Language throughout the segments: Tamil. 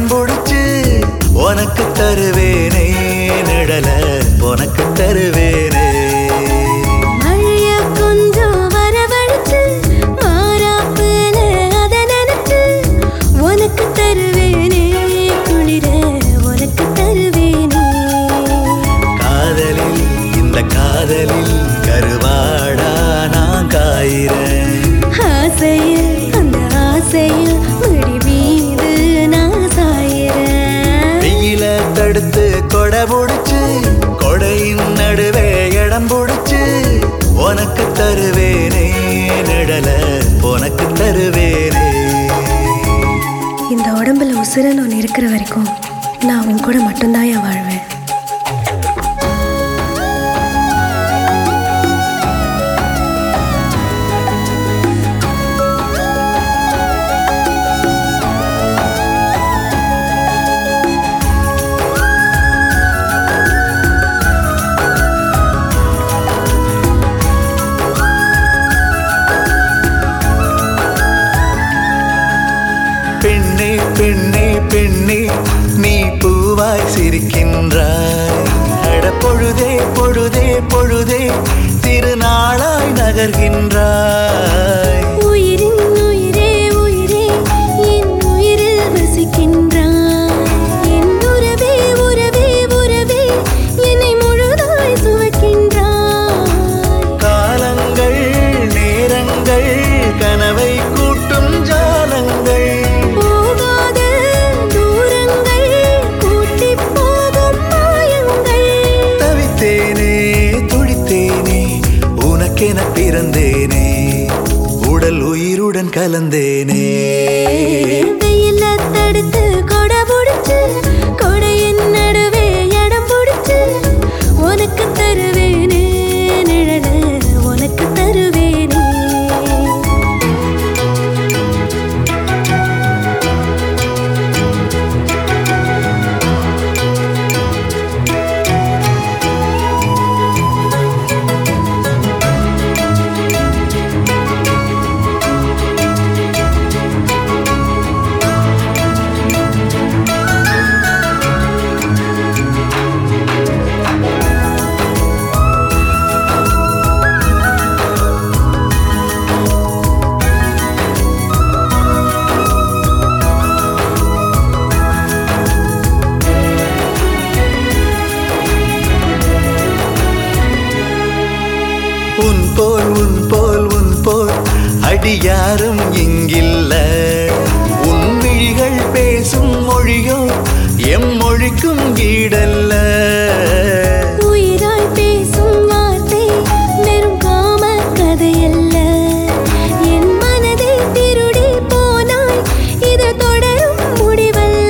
இடம் பிடிச்சு உனக்கு தருவேனே நிழல உனக்கு தருவேனே மழைய கொஞ்சம் வரவழைச்சு மாறாப்புல அத நினைச்சு உனக்கு தருவேனே குளிர உனக்கு தருவேனே காதலில் இந்த காதலில் கருவாடா நான் காயிறேன் ஆசையில் அந்த ஆசையில் முடி மீது நான் சாயிறேன் வெயில தடுத்து கொடை பிடிச்சு கொடையின் நடுவே இடம் பிடிச்சு உனக்கு தருவேனே நிழல உனக்கு தருவேனே இந்த உடம்புல உசுரன் ஒன்று இருக்கிற வரைக்கும் நான் உன் கூட மட்டும்தான் என் வாழ்வேன் பெண்ணே பெண்ணே பெண்ணே நீ பூவாய் சிரிக்கின்றாய் அட பொழுதே பொழுதே பொழுதே திருநாளாய் நகர்கின்றாய் உயிரின் உயிரே உயிரே என் உயிரில் வசிக்கின்றாய் என் உறவே உறவே உறவே என்னை முழுதாய் சுமக்கின்றாய் காலங்கள் நேரங்கள் கனவை கூட்டும் ஜாலங்கள் போகாத தூரங்கள் கூட்டிப் போகும் மாயங்கள் தவித்தேனே துடித்தேனே உனக்கென பிறந்தேனே உடல் உயிருடன் கலந்தேனே வெயில தடுத்து கொடை பிடிச்சு கொடையின் நடுவே இடம் பிடிச்சு உனக்கு தருவேனே நிழல உனக்கு தருவேனே உன் போல் உன் போல் உன் போல் அடி யாரும் இங்கில்ல உன் விழிகள் பேசும் மொழியோ எம் மொழிக்கும் ஈடல்ல உயிராய் பேசும் வார்த்தை வெறும் காம கதையல்ல என் மனதை திருடி போனாய் இது தொடரும் முடிவல்ல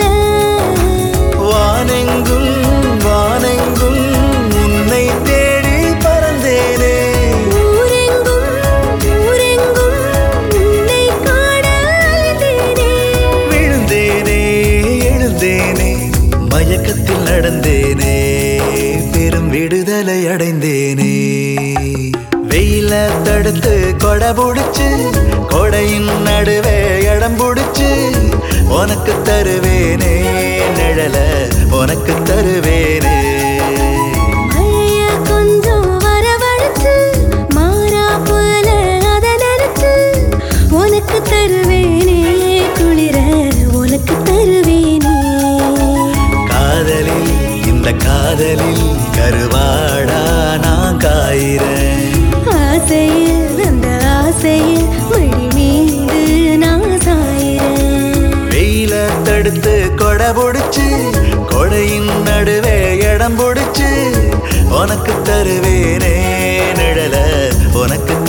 வானெங்கும் வானெங்கும் உன்னை தேடி பறந்தேனே ஊரெங்கும் ஊரெங்கும் உன்னை காண அலைந்தேனே விழுந்தேனே எழுந்தேனே மயக்கத்தில் நடந்தேனே பெரும் விடுதலை அடைந்தேனே வெயில தடுத்து கொடை பிடிச்சு கொடையின் நடுவே இடம் பிடிச்சு உனக்கு தருவேனே நிழல உனக்கு தருவேனே மழைய கொஞ்சம் வரவழைச்சு மாறாப்புல அத நினைச்சு உனக்கு தருவேனே குளிர உனக்கு தருவேனே காதலில் இந்த காதலில் கருவாடா நான் காயிறேன் ஆசையில் அந்த ஆசையில் மடி மீது நான் சாயிறேன் வெயில தடுத்து கொடை பிடிச்சு கொடையின் நடுவே இடம் பிடிச்சு உனக்கு தருவேனே நிழல உனக்கு